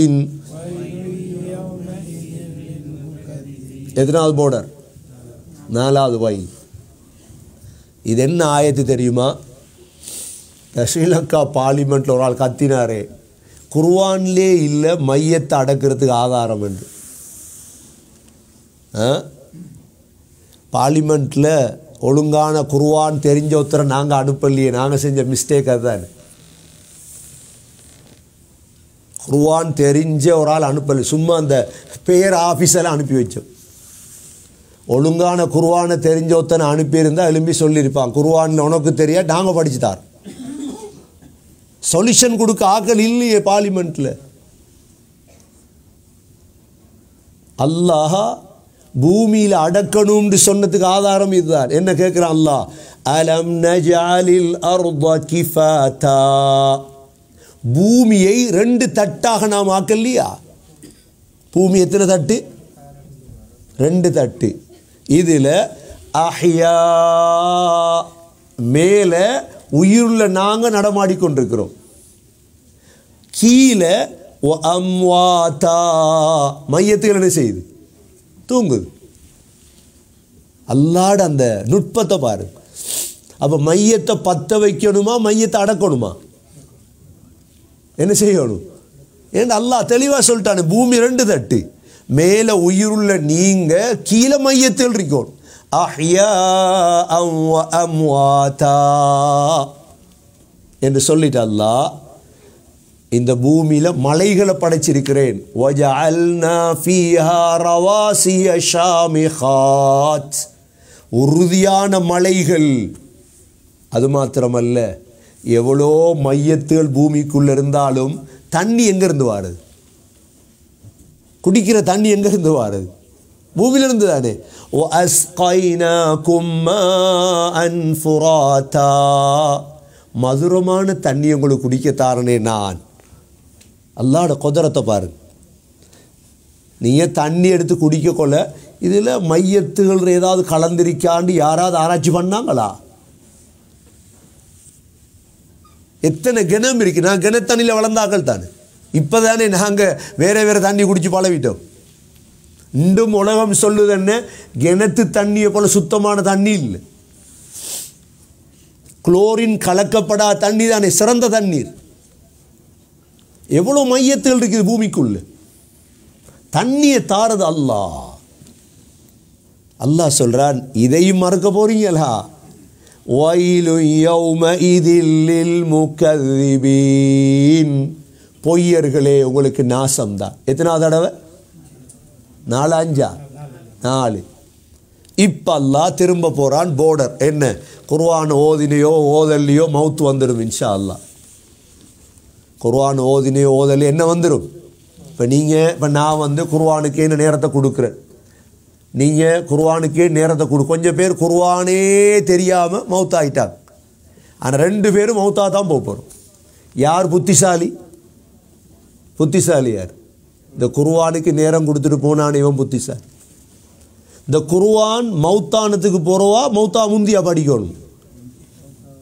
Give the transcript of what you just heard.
எத்தனாவது போர்டர் நாலாவது வயல் இது என்ன ஆயத்து தெரியுமா இந்த ஸ்ரீலங்கா பார்லிமெண்ட்டில் ஒரு ஆள் கத்தினாரே குர்வான்லே இல்லை மையத்தை அடக்கிறதுக்கு ஆதாரம் என்று பார்லிமெண்ட்டில் ஒழுங்கான குர்வான் தெரிஞ்ச ஒருத்தரை நாங்கள் அனுப்பலையே நாங்கள் செஞ்ச மிஸ்டேக் அதுதான் குர்வான் தெரிஞ்ச ஒரு ஆள் அனுப்பலை சும்மா அந்த பேர் ஆஃபீஸில் அனுப்பி வச்சோம் ஒழுங்கான குர்வானை தெரிஞ்ச ஒருத்தனை அனுப்பியிருந்தா எழும்பி சொல்லியிருப்பான் குர்வான் உனக்கு தெரியா நாங்கள் படிச்சு தார் சொல்யூஷன் கொடுக்க ஆக்கள் இல்லையே பார்லிமெண்ட்டில் அல்லாஹ் பூமியில் அடக்கணும்னு சொன்னதுக்கு ஆதாரம் இதுதான் என்ன கேட்குறான் அல்லாஹ் அலம் நஜாலில் அர்த கிஃபாதா பூமியை ரெண்டு தட்டாக நாம் ஆக்கலையா பூமி எத்தனை தட்டு ரெண்டு தட்டு இதில் அஹ்யா மேலே உயிருள்ள நாங்கள் நடமாடிக்கொண்டிருக்கிறோம் கீழே ஒ அம்வாத்தா மையத்துகள் என்ன செய்யுது தூங்குது அல்லாட அந்த நுட்பத்தை பாரு அப்போ மையத்தை பற்ற வைக்கணுமா மையத்தை அடக்கணுமா என்ன செய்யணும் ஏன்னா அல்லாஹ் தெளிவாக சொல்லிட்டானு பூமி ரெண்டு தட்டு மேலே உயிருள்ள நீங்க கீழே மையத்தில் இருக்கணும் அஹ்யா அம்வாதா என்று சொல்லிட்டு அல்லாஹ் இந்த பூமியில் மலைகளை படைச்சிருக்கிறேன் وَجَعَلْنَا فِيهَا رَوَاسِيَ شَامِخَاتٍ உறுதியான மலைகள் அது மாத்திரமல்ல எவ்வளோ மையத்துகள் பூமிக்குள்ள இருந்தாலும் தண்ணி எங்கேருந்து வாருது குடிக்கிற தண்ணி எங்கேருந்து வாருது பூமியிலிருந்து தானே ஓ அன்ஃபுராத்தா மதுரமான தண்ணி உங்களுக்கு குடிக்க தாரனே நான் அல்லாட குதிரத்தை பாருங்க நீங்கள் தண்ணி எடுத்து குடிக்க கொள்ள இதில் மையத்துகள் ஏதாவது கலந்திருக்காண்டு யாராவது ஆராய்ச்சி பண்ணாங்களா எத்தனை கிணம் இருக்கு நான் கிணத்தண்ணியில் வளர்ந்தாக்கள் தானே இப்போ தானே நாங்கள் வேற வேற தண்ணி குடிச்சு பழவிட்டோம் இன்றும் உலகம் சொல்லுது என்ன கிணத்து தண்ணியை போல சுத்தமான தண்ணி இல்லை குளோரின் கலக்கப்படாத தண்ணி தானே சிறந்த தண்ணீர் எவ்வளோ மையத்தில் இருக்குது பூமிக்குள்ள தண்ணியை தாரது அல்லாஹ் அல்லாஹ் சொல்றான் இதையும் மறக்க போறீங்களா வயலு யௌமஇதில் முகذிபீன் பொய்யர்களே உங்களுக்கு நாசம்தான் எத்தனாவது தடவை நாலு அஞ்சா நாலு இப்போ அல்லாஹ் திரும்ப போகிறான் போர்டர் என்ன குர்ஆன் ஓதினையோ ஓதல்லையோ மவுத்து வந்துடும் இன்ஷா அல்லாஹ் குர்ஆன் ஓதினையோ ஓதலையோ என்ன வந்துடும் இப்போ நீங்கள் இப்போ நான் வந்து குர்ஆனுக்கே இந்த நேரத்தை கொடுக்குறேன் நீங்கள் குர்ஆனுக்கே நேரத்தை கொடு கொஞ்சம் பேர் குர்ஆனே தெரியாமல் மவுத்தாயிட்டாங்க ஆனால் ரெண்டு பேரும் மவுத்தா தான் போக போகிறோம் யார் புத்திசாலி புத்திசாலி யார் இந்த குர்ஆனுக்கு நேரம் கொடுத்துட்டு போனான் இவன் புத்திசாலி இந்த குர்ஆன் மௌத்தானத்துக்கு போகிறவா மௌத்தா முந்தியா படிக்கணும்